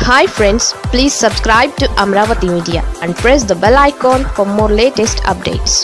hi friends please subscribe to Amaravati media and press the bell icon for more latest updates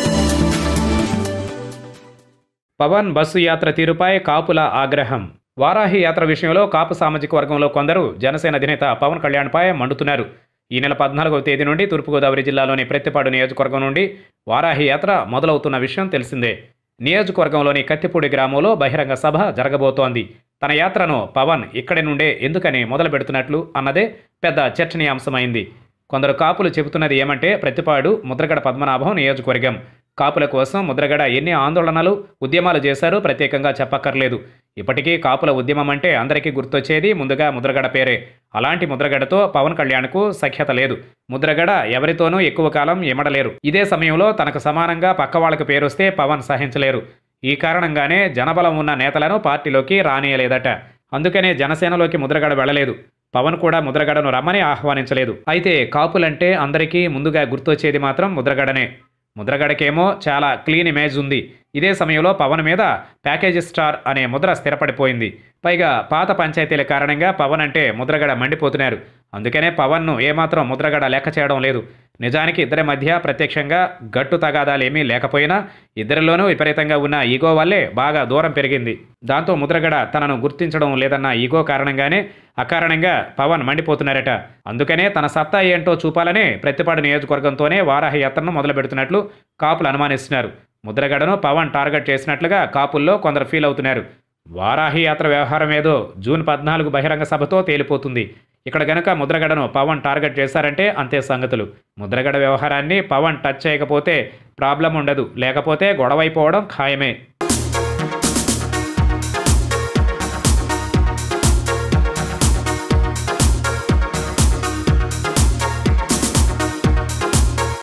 Pavan bus యాత్ర తీరుపై కాపుల ఆగ్రహం వారాహి యాత్ర విషయంలో కాపు సామాజిక వర్గంలో కొందరు జనసేన అధినేత పవన్ కళ్యాణ్పై మండుతున్నారు ఈ నెల పద్నాలుగవ తేదీ నుండి తూర్పుగోదావరి జిల్లాలోని ప్రత్తిపాడు నియోజకవర్గం నుండి వారాహి యాత్ర మొదలవుతున్న విషయం తెలిసిందే నియోజకవర్గంలోని కత్తిపూడి గ్రామంలో బహిరంగ సభ జరగబోతోంది తన యాత్రను పవన్ ఇక్కడి నుండే ఎందుకని మొదలు పెడుతున్నట్లు అన్నదే పెద్ద చర్చనీయాంశమైంది కొందరు కాపులు చెబుతున్నది ఏమంటే ప్రతిపాడు ముద్రగడ పద్మనాభం నియోజకవర్గం కాపుల కోసం ముద్రగడ ఎన్ని ఆందోళనలు ఉద్యమాలు చేశారో ప్రత్యేకంగా చెప్పక్కర్లేదు ఇప్పటికీ కాపుల ఉద్యమం అంటే అందరికీ గుర్తొచ్చేది ముందుగా ముద్రగడ పేరే అలాంటి ముద్రగడతో పవన్ కళ్యాణ్కు సఖ్యత లేదు ముద్రగడ ఎవరితోనూ ఎక్కువ కాలం ఎమడలేరు ఇదే సమయంలో తనకు సమానంగా పక్క వాళ్ళకి పేరొస్తే పవన్ సహించలేరు ఈ కారణంగానే జనబలం ఉన్న నేతలను పార్టీలోకి రానియలేదట అందుకనే జనసేనలోకి ముద్రగడ వెళ్ళలేదు పవన్ కూడా ముద్రగడను రమ్మని ఆహ్వానించలేదు అయితే కాపులంటే అందరికీ ముందుగా గుర్తొచ్చేది మాత్రం ముద్రగడనే ముద్రగడకేమో చాలా క్లీన్ ఇమేజ్ ఉంది ఇదే సమయంలో పవన్ మీద ప్యాకేజీ స్టార్ అనే ముద్ర స్థిరపడిపోయింది పైగా పాత పంచాయతీల కారణంగా పవన్ అంటే ముద్రగడ మండిపోతున్నారు అందుకనే పవన్ను ఏమాత్రం ముద్రగడ లెక్క చేయడం లేదు నిజానికి ఇద్దరి మధ్య ప్రత్యక్షంగా గట్టు తగాదాలు ఏమీ లేకపోయినా ఇద్దరిలోనూ విపరీతంగా ఉన్న ఈగో వల్లే బాగా దూరం పెరిగింది దాంతో ముద్రగడ తనను గుర్తించడం లేదన్న ఈగో కారణంగానే అకారణంగా పవన్ మండిపోతున్నారట అందుకనే తన సత్తా ఏంటో చూపాలనే ప్రతిపాడు నియోజకవర్గంతోనే వారాహి యాత్రను మొదలు పెడుతున్నట్లు కాపులు అనుమానిస్తున్నారు ముద్రగడను పవన్ టార్గెట్ చేసినట్లుగా కాపుల్లో కొందరు ఫీల్ అవుతున్నారు వారాహి యాత్ర వ్యవహారం ఏదో జూన్ పద్నాలుగు బహిరంగ సభతో తేలిపోతుంది ఇక్కడ గనుక ముద్రగడను పవన్ టార్గెట్ చేశారంటే అంతే సంగతులు ముద్రగడ వ్యవహారాన్ని పవన్ టచ్ చేయకపోతే ప్రాబ్లం ఉండదు లేకపోతే గొడవైపోవడం ఖాయమే